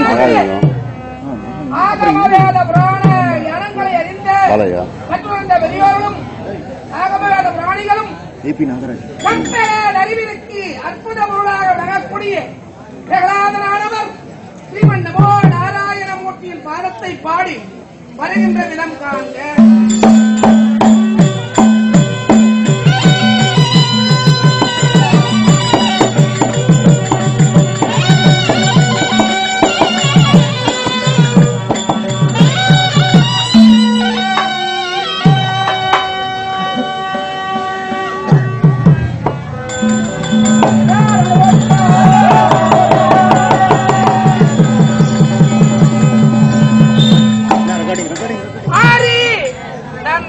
மகாலிங்கம் ஆகம வேத புராண ஞானங்களை அறிந்த பாலையா கற்றுணர்ந்த பெரியோர்களும் ஆகம வேத பிராணிகளும் ஏபி நாகராஜ் கண்பெற அறிவிற்கு அற்புத பொருளாக வரக்கூடிய பிரகலாதனானவர் ஸ்ரீமன் நமோ நாராயணமூர்த்தியின் பாதத்தை பாடி வருகின்ற விதம் காண்க ரெக்கார்டிங் ரெக்கார்டிங் ஆரி நான்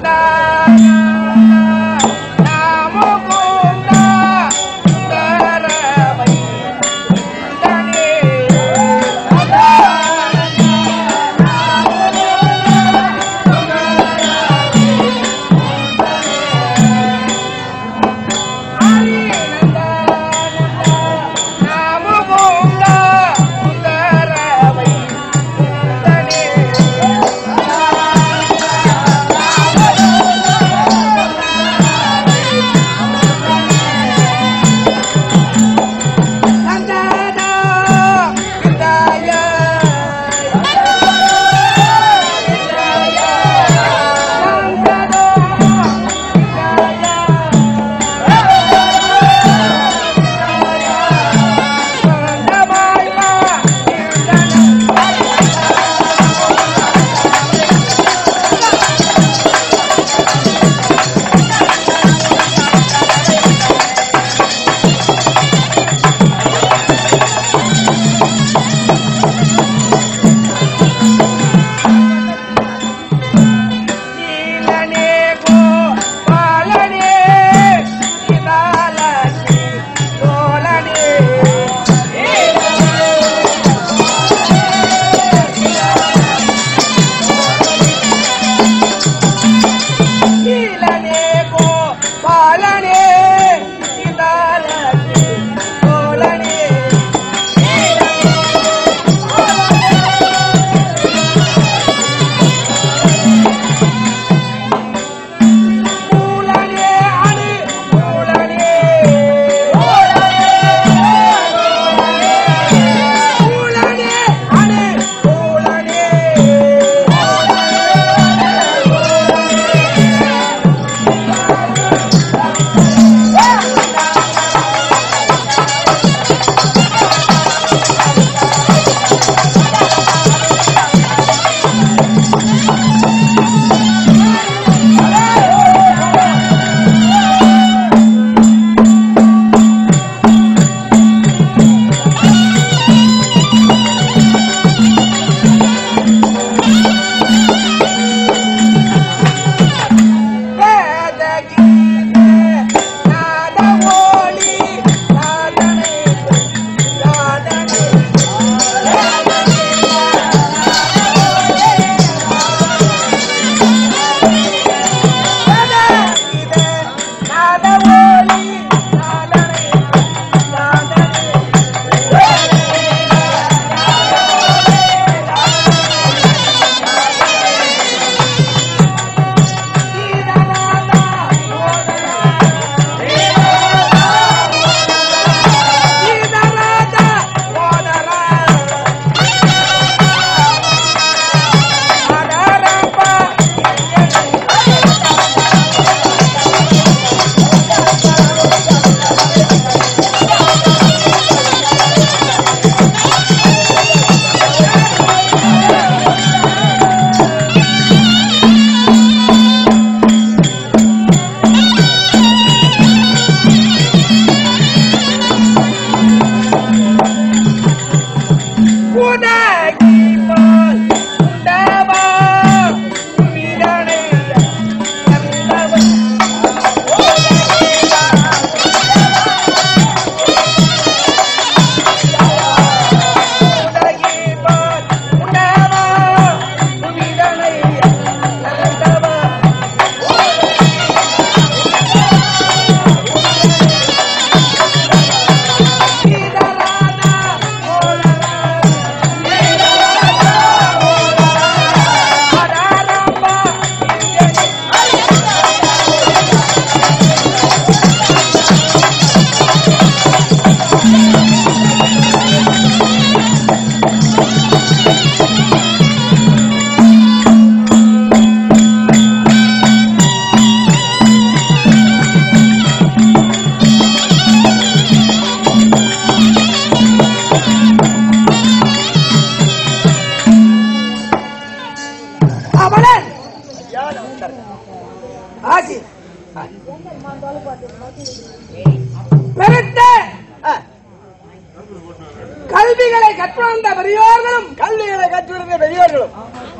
கற்றுணர்ந்த பெரியோர்களும் கல்விகளை கற்றுவந்த பெரியவர்களும்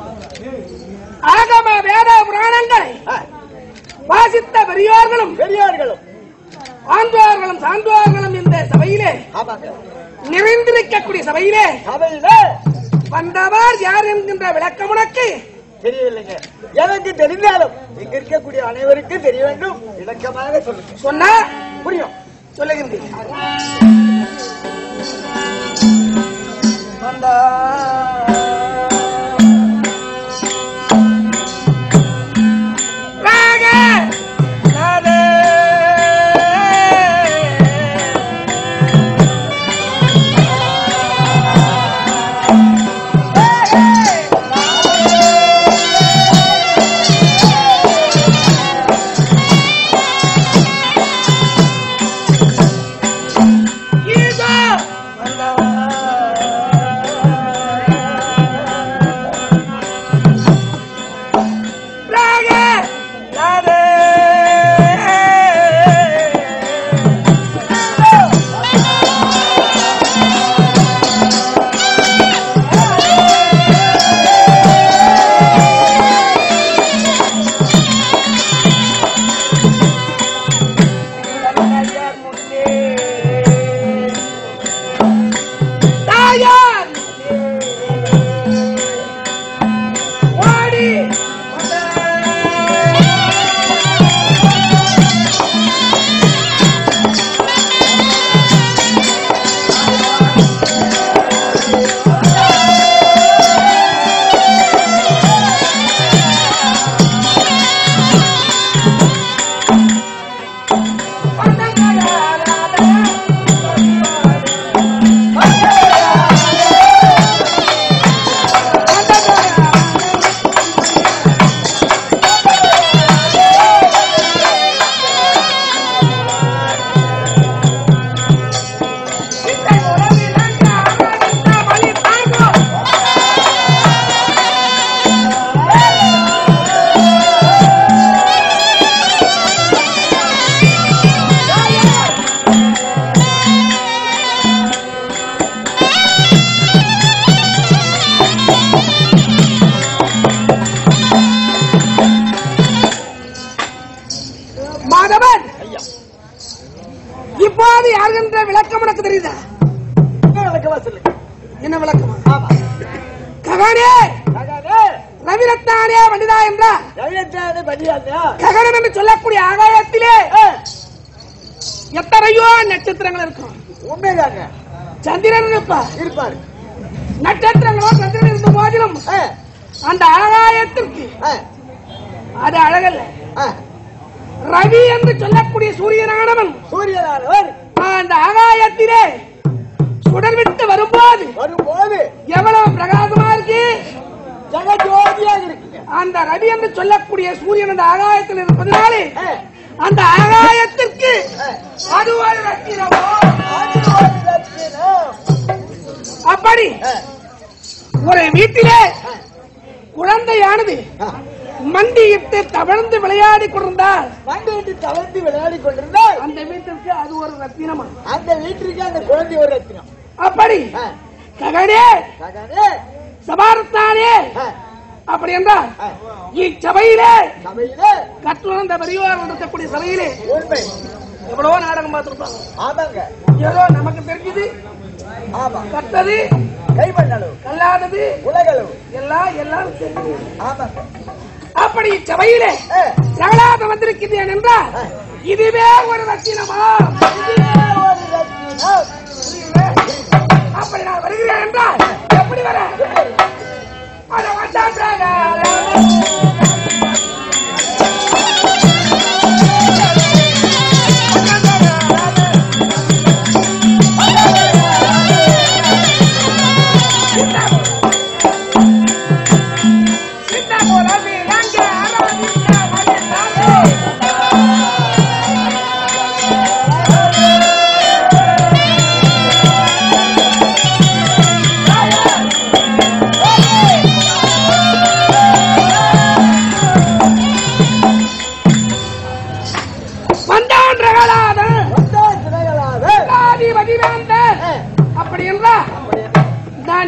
ஆகம வேத புராணங்களை ஆ, வாசித்த பெரியோர்களும் பெரியோர்களும் ஆண்டோர்களும் சான்றோர்களும் இந்த சபையிலே ஆமாங்க நிறைந்திருக்கக்கூடிய சபையிலே சபையில வந்தவர் யார் என்கின்ற விளக்கம் உனக்கு தெரியவில்லைங்க எனக்கு தெரிந்தாலும் இங்க இருக்கக்கூடிய அனைவருக்கும் தெரிய வேண்டும் விளக்கமாக சொல்லுங்க சொன்னா புரியும் சொல்லுகின்றேன் ராக ராதே. ஈசா. ராக ராதே. தாயார் வாடி மாதவன் ஐயா இப்போது யாருகின்ற விளக்கம் உனக்கு தெரியுதா இன்னும் விளக்கமா சொல்லுங்க என்ன விளக்கமா ஆமா ககனே அதாவது ரவிரத்னானே வனிதா என்றார் ரவியத்தானே பண்ணியாங்க ககனம் என்று சொல்லக்கூடிய ஆகாயத்திலே எத்தனையோ நட்சத்திரங்கள் இருக்கும் உண்மைதாங்க சந்திரன் இருப்பார் இருப்பாரு நட்சத்திரங்களோ சந்திரன் இருந்த போதிலும் ஆ, அந்த ஆகாயத்திற்கு ஆ, அது அழகல்ல ஆ. ரவி என்று சொல்லக்கூடிய சூரியனானவன் சூரியனானவர் அந்த ஆகாயத்திலே சுடர் விட்டு வரும்போது வரும்போது எவ்வளவு பிரகாசமா இருக்கு ஜெகஜோதியாக இருக்குங்க அந்த ரவி என்று சொல்லக்கூடிய சூரியன் அந்த ஆகாயத்தில் இருப்பதனாலே ஆ, அந்த ஆகாயத்திற்கு ஆ. அது ஒரு ரத்தினமோ ஆதிவாசி ரத்தினம். அப்படி ஆ, ஒரு வீட்டிலே ஆ, குழந்தையானது ஆ. மண்டியிட்டு தவழ்ந்து விளையாடி கொண்டிருந்தால் மண்டையிட்டு தவழ்ந்து விளையாடி கொண்டிருந்தால் அந்த வீட்டிற்கு அது ஒரு ரத்தினமா அந்த வீட்டிற்கு அந்த குழந்தை ஒரு ரத்தினம் அப்படி ஆ, ககனே மகனே, சபாரத்தானே ஆ, அப்படி என்றால் ஆ. இச்சபையிலே சபையிலே கற்றுணர்ந்த பெரியவர் இருக்கக்கூடிய சபையிலே உண்மை எவ்வளவோ நாடகம் பார்த்திருப்பாங்க ஆமாங்க ஏதோ நமக்கு தெரிஞ்சது ஆமா கட்டது கைமண்ணளவு கல்லாதது உலகளவு எல்லாம் எல்லாம் தெரிஞ்சது ஆமாங்க அப்படி இச்சபையிலே ஆ, பிரகலாதம் வந்திருக்கிறேன் என்றால் ஆ. இதுவே ஒரு ரத்தினமா இதுவே ஒரு ரத்தினம். அப்படி நான் வருகிறேன் என்றால் எப்படி வர அட வந்தான் பிரகலாதன். சின்ன குழந்தை எங்க அரவணிக்க வந்தாலே. வந்தான் பிரகலாதன் வந்தான் சிறைகளாக. ஆதி வடிவேந்தன் ஆ, அப்படி என்றால் அப்படி இந்த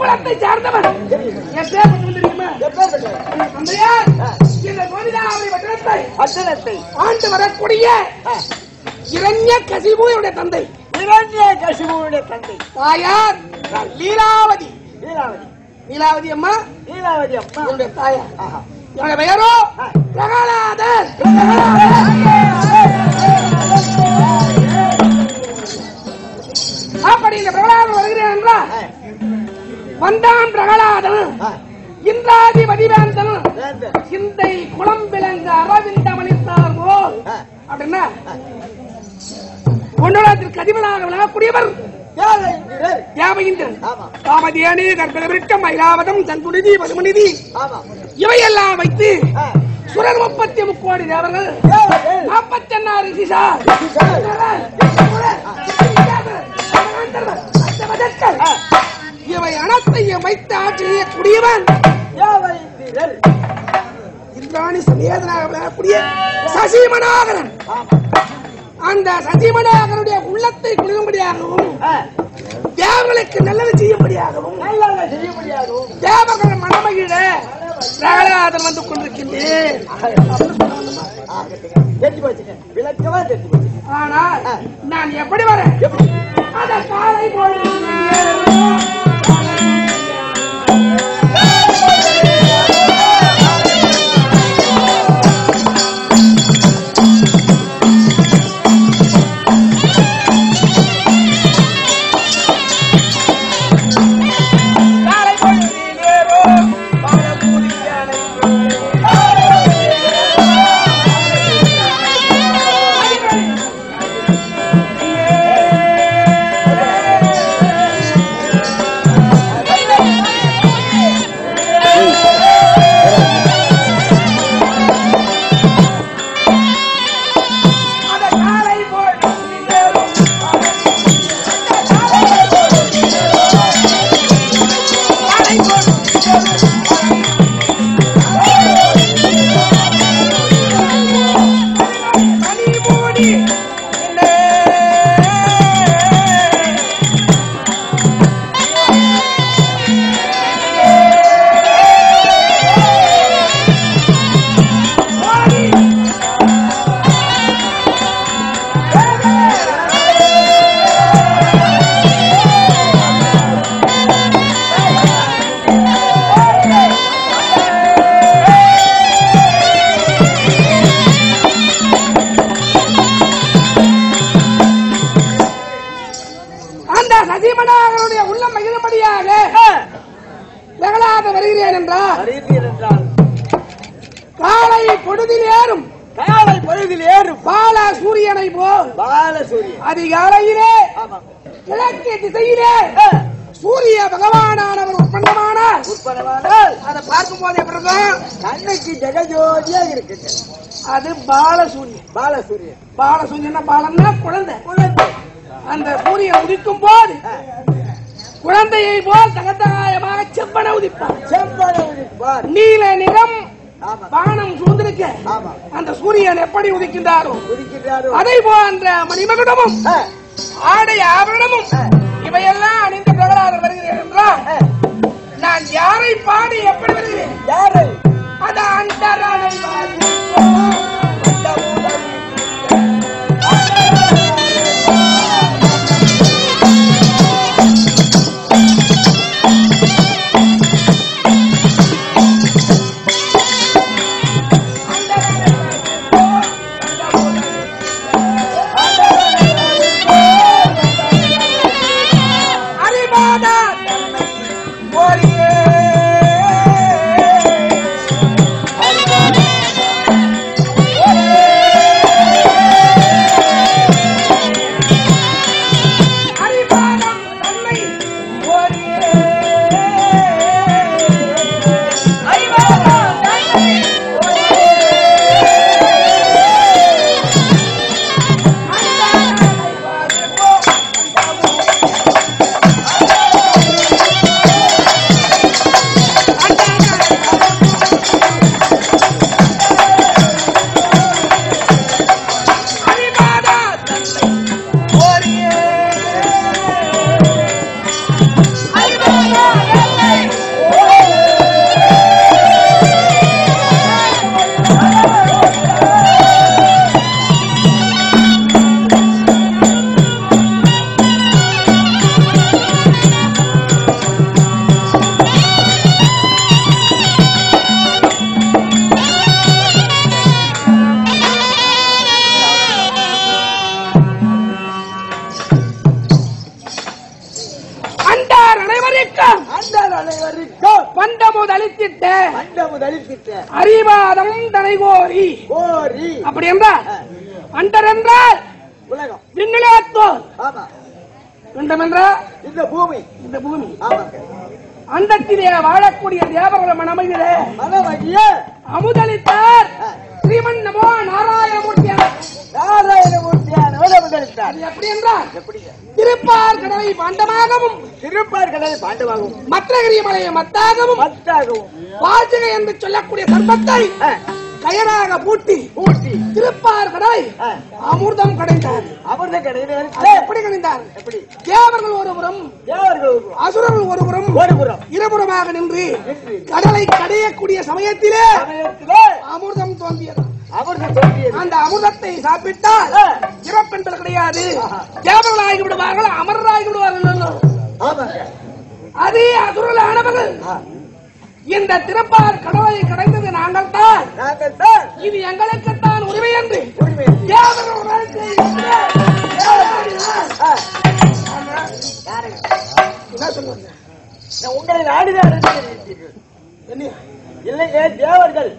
குலத்தை சார்ந்தவன் என் பேர் கொஞ்சம் தெரியுமா எப்பேற்பட்டவர்? என் தந்தையார் இந்த கோவிலாவரி வட்டத்தை அச்சனத்தை ஆண்டு வரக்கூடிய ஆ, இரண்ய கசிபு என்னுடைய தந்தை இரண்ய கசிபுவுடைய தந்தை தாயார் லீலாவதி லீலாவதி லீலாவதி அம்மா லீலாவதி அம்மா என்னுடைய தாயார் ஆஹா. என்னுடைய பெயரோ பிரகலாதர் அப்படி இந்த பிரகலாதன் வருகிறேன் என்றால் ஆ, வந்தான் பிரகலாதன் ஆ, இந்திராதி வடிவேந்தன் வேந்தன். சிந்தை குளம் விளங்க அரவிந்தமளித்தார் போல் ஆ, அப்படின்னா கொண்டோளத்திற்கு அதிபராக விளங்கக்கூடியவர் தேவேந்திரர். தேவகிந்தன் ஆமா காமதேனி கர்ப்பவிருட்டம் ஐராவதம் சங்குநிதி பதுமநிதி ஆமா இவையெல்லாம் வைத்து ஆ, சுரர் முப்பத்தி முக்கோடி தேவர்கள் தேவர்கள். நாற்பத்தி எண்ணாறு சிசார் ஆ, இவை அனைத்தையும் வைத்து ஆட்சி செய்யக்கூடியவன் தேவேந்திரர். இந்திராணி சமேதனாக விளங்கக்கூடிய சசிமனாகரன் ஆமா அந்த சசிமனாகருடைய உள்ளத்தை குளிரும்படியாகவும் ஆ, தேவர்களுக்கு நல்லது செய்யும்படியாகவும் நல்லதை செய்ய முடியாது தேவர்கள் மனமகிழ பிரகலாதன் வந்து கொண்டிருக்கின்றேன் தெரிஞ்சு போச்சுங்க விளக்கமா தெரிஞ்சு போச்சு ஆனால் ஆ. நான் எப்படி வரேன் எப்படி அந்த காலை பொழுது காலை பொழுதிலேறோ வாழக்கூடியனை அந்த காலை பொழுதிலேறோ காலை மணி மூடி அந்த சசிமனாகருடைய உள்ளம் மகிழும்படியாக பிரகலாத வருகிறேன் என்றார் அறிவீர் என்றால் காலை பொழுதில் ஏறும் காலை பொழுதில் ஏறும் பால சூரியனை போல் பாலசூரியன் அதிகாலையிலே ஆமா கிழக்கு திசையிலே ஆ, சூரிய பகவானானவர் உற்பத்தமானார் உட்படமானால் அதை பார்க்கும் போது எப்படி இருக்கும் கண்ணுக்கு ஜெகஜோதியா இருக்குது அது பாலசூரியன் பாலசூரியன் பாலசூரியன் பாலம்னா குழந்தை குழந்தை அந்த சூரியன் உதிக்கும் போது குழந்தையை போல் தகத்தகாயமாக செவ்வன உதிப்பார் செம்பனை உதிப்பார் நீல நிறம் ஆமா வானம் சூழ்ந்திருக்க ஆமா அந்த சூரியன் எப்படி உதிக்கின்றாரோ உதிக்கின்றாரோ அதை போன்ற மணிமகுடமும் ஆ, ஆடை ஆபரணமும் இவையெல்லாம் அணிந்த பிரகலாதர் வருகிறேன் என்றால் ஆ, நான் யாரை பாடி எப்படி வருகிறேன் யாரு அது அண்டரானை வாசி. இந்த உலகில் அறிவாத அண்டர் அனைவருக்கும் பண்டமுது அளித்திட்ட அண்டமும் அளித்திட்ட அறிவாதம் தனை கோரி கோரி அப்படி என்றால் அண்டர் என்றால் உலகம் விண்ணிலாத்தோர் ஆமா பிண்டம் என்றால் இந்த பூமி இந்த பூமி ஆமாங்க அண்டத்திலே வாழக்கூடிய தேவர்கள மனமையிலே மனமகிய அமுதளித்தார் ஸ்ரீமன் நமோ நாராயணமூர்த்தியார் நாராயணமூர்த்தியானவர் அமுதளித்தார் அது எப்படி என்றால் எப்படிங்க திருப்பார் கடலை பாண்டமாகவும் திருப்பார்களை பாண்டவாகவும் மற்றகிரி மலையை மத்தாகவும் மத்தாகவும் வாசக என்று சொல்லக்கூடிய சர்பத்தை கயராக பூட்டி பூட்டி திருப்பார் கடலை ஆ, அமிர்தம் கடைந்தார் அமிர்த கடையில் அது எப்படி கடைந்தார் எப்படி தேவர்கள் ஒருபுறம் தேவர்கள் ஒரு புறம், அசுரர்கள் ஒருபுறம் ஒரு புறம் இருபுறமாக நின்று நின்று கடலை கடையக்கூடிய சமயத்திலே சமயத்திலே அமிர்தம் தோன்றியது அமிர்தம் தோன்றியது அந்த அமிர்தத்தை சாப்பிட்டால் ஆ. இறப்பென்பது கிடையாது ஆஹா. தேவர்களாகி விடுவார்கள் அமரராகி விடுவார்கள் ஆமாங்க அதே அசுரலானவர்கள் ஆ, இந்த திருப்பார் கடலை கடைந்தது நாங்கள் தான் நாங்கள் தான் இது எங்களுக்குத்தான் உரிமை என்று உரிமை தேவர்கள் உணர்ச்சி ஆ, யாருங்க? என்ன சொல்லுவாங்க நான் உங்களை நாடிதான் அறிந்திருக்கிறீர்கள். என்ன இல்லைங்க தேவர்கள்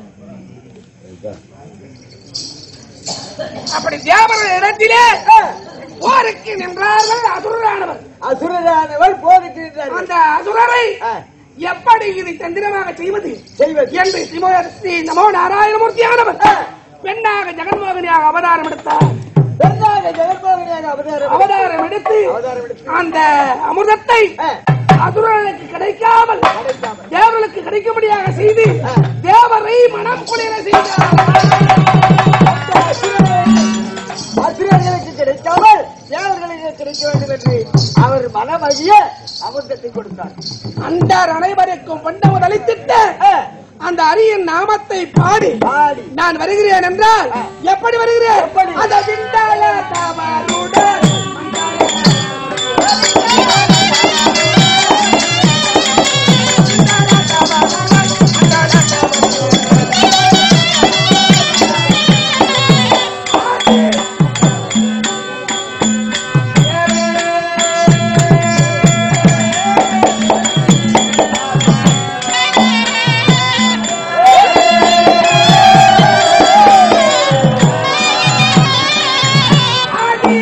அப்படி தேவர்கள் இடத்திலே ஆ, போருக்கு நின்றார்கள் அசுரரானவர் அசுரரானவர் போதிக்கின்றார்கள் அந்த அசுரரை ஆ, எப்படி இதை தந்திரமாக செய்வது செய்வது என்று ஸ்ரீமோ- ஸ்ரீ நமோ நாராயணமூர்த்தியானவர் பெண்ணாக ஜெகன்மோகனியாக அவதாரம் எடுத்தார் பெண்ணாக ஜெகன்மோகனியாக அவதாரம் அவதாரம் எடுத்து அவதாரம் எடுத்து அந்த அமிர்தத்தை ஆ, அசுரர்களுக்கு கிடைக்காமல் கிடைக்காமல் தேவர்களுக்கு கிடைக்கும்படியாக செய்து தேவரை மனம் குளிர செய்தார் அசுரர்களுக்கு கிடைக்காமல் தேவர்களுக்கு கிடைக்க வேண்டும் என்று அவர் மனமகிய அமிர்தத்தை கொடுத்தார் அந்த அனைவருக்கும் பண்டவர் அளித்திட்ட ஆ, அந்த அரியின் நாமத்தை பாடி பாடி நான் வருகிறேன் என்றால் எப்படி வருகிறேன் எப்படி? அந்த விண்டாய தவறுடன் ஆடி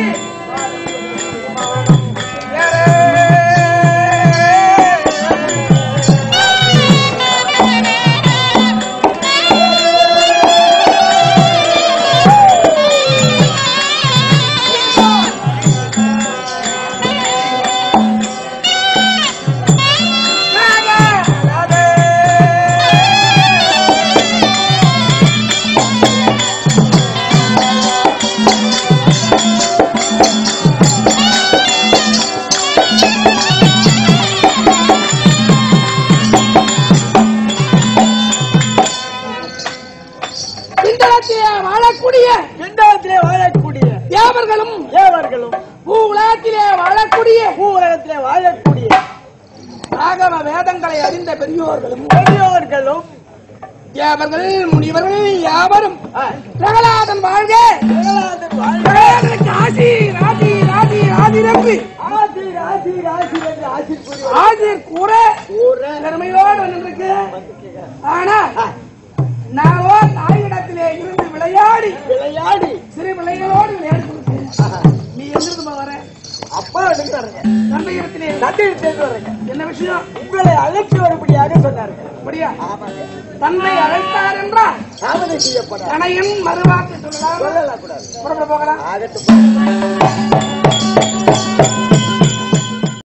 பிண்டலத்திலே வாழக்கூடிய பிண்டத்திலே வாழக்கூடிய தேவர்களும் தேவர்களும் பூ உலகத்திலே வாழக்கூடிய பூ உலகத்திலே வாழக்கூடிய ஆகம வேதங்களை அறிந்த பெரியோர்களும் பெரியோர்களும் தேவர்கள் முனிவர்கள் யாவரும் ஆ, பிரகலாதன் வாழ்க பிரகலாதன் வாழ்க. பிரகலாதனுக்கு ஆசி ராதி ராதி ராதி என்று ஆசி ராசி ராசி என்று ஆசி கூறி ஆசிரியர் கூற கூற பெருமையோடு வந்திருக்கு வந்துட்டீங்க. ஆனா ஆ, நானோ தாயிடத்திலே இருந்து விளையாடி விளையாடி சிறு பிள்ளைகளோடு விளையாடி கொடுத்தேன் ஆஹா, நீ எங்கிருந்து வர அப்பா எடுக்கிறாருங்க தந்தையிடத்திலே தந்தை சேர்ந்து வர்றேங்க என்ன விஷயம் உங்களை அழைத்து வரும்படியாக சொன்னார்கள் அப்படியா ஆமாங்க தந்தை அழைத்தார் என்றால் தாமதம் செய்யப்படாது தனையும் மறுவாக்கு சொல்லலாம் சொல்லலாம் கூடாது புறப்பட போகலாம் ஆகட்டும்